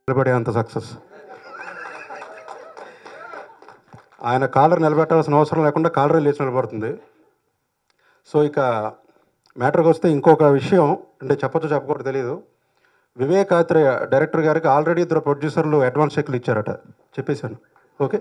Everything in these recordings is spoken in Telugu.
నిలబడే అంత సక్సెస్ ఆయన కాలర్ నిలబెట్టాల్సిన అవసరం లేకుండా కాలరే లేచి నిలబడుతుంది సో ఇక మ్యాటర్కి వస్తే ఇంకొక విషయం అంటే చెప్పొచ్చు చెప్పకూడదు తెలియదు వివేక్ ఆత్రేయ డైరెక్టర్ గారికి ఆల్రెడీ ఇద్దరు ప్రొడ్యూసర్లు అడ్వాన్స్ చెక్లు ఇచ్చారట చెప్పేశాను ఓకే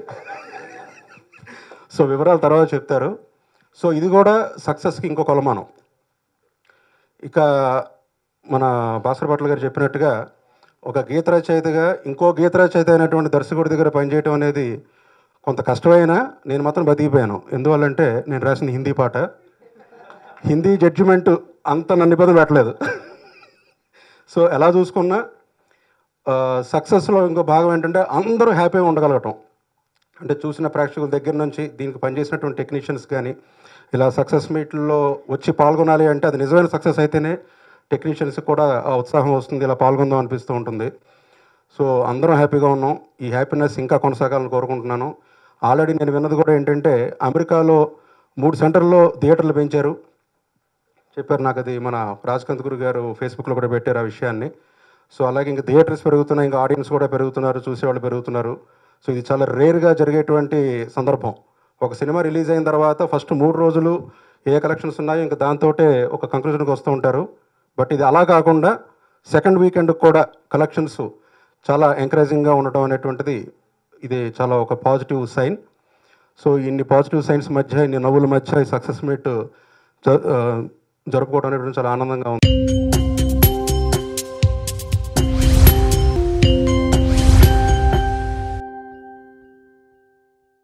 సో వివరాలు తర్వాత చెప్తారు సో ఇది కూడా సక్సెస్కి ఇంకో కొలమానం ఇక మన భాస్కర్ భట్ల గారు చెప్పినట్టుగా ఒక గీత రచయితగా ఇంకో గీత రచయిత అయినటువంటి దర్శకుడి దగ్గర పనిచేయటం అనేది కొంత కష్టమైనా నేను మాత్రం బతికిపోయాను ఎందువల్లంటే నేను రాసిన హిందీ పాట హిందీ జడ్జిమెంట్ అంత నన్ను ఇబ్బంది పెట్టలేదు సో ఎలా చూసుకున్నా సక్సెస్లో ఇంకో భాగం ఏంటంటే అందరూ హ్యాపీగా ఉండగలగటం అంటే చూసిన ప్రేక్షకుల దగ్గర నుంచి దీనికి పనిచేసినటువంటి టెక్నీషియన్స్ కానీ ఇలా సక్సెస్ మీట్లో వచ్చి పాల్గొనాలి అంటే అది నిజమైన సక్సెస్ అయితేనే టెక్నీషియన్స్కి కూడా ఆ ఉత్సాహం వస్తుంది ఇలా పాల్గొందాం అనిపిస్తూ ఉంటుంది సో అందరం హ్యాపీగా ఉన్నాం ఈ హ్యాపీనెస్ ఇంకా కొనసాగాలని కోరుకుంటున్నాను ఆల్రెడీ నేను విన్నది కూడా ఏంటంటే అమెరికాలో మూడు సెంటర్లో థియేటర్లు పెంచారు చెప్పారు నాకు అది మన రాజకాంత్ గురు గారు ఫేస్బుక్లో కూడా పెట్టారు ఆ విషయాన్ని సో అలాగే ఇంకా థియేటర్స్ పెరుగుతున్నాయి ఇంకా ఆడియన్స్ కూడా పెరుగుతున్నారు చూసేవాళ్ళు పెరుగుతున్నారు సో ఇది చాలా రేర్గా జరిగేటువంటి సందర్భం ఒక సినిమా రిలీజ్ అయిన తర్వాత ఫస్ట్ మూడు రోజులు ఏ కలెక్షన్స్ ఉన్నాయో ఇంకా దాంతో ఒక కంక్లూజన్కి వస్తూ ఉంటారు బట్ ఇది అలా కాకుండా సెకండ్ వీకెండ్ కూడా కలెక్షన్స్ చాలా ఎంకరేజింగ్గా ఉండటం అనేటువంటిది ఇది చాలా ఒక పాజిటివ్ సైన్ సో ఇన్ని పాజిటివ్ సైన్స్ మధ్య ఇన్ని నవ్వుల మధ్య ఈ సక్సెస్ మీట్ జరుపుకోవడం అనేటువంటి చాలా ఆనందంగా ఉంది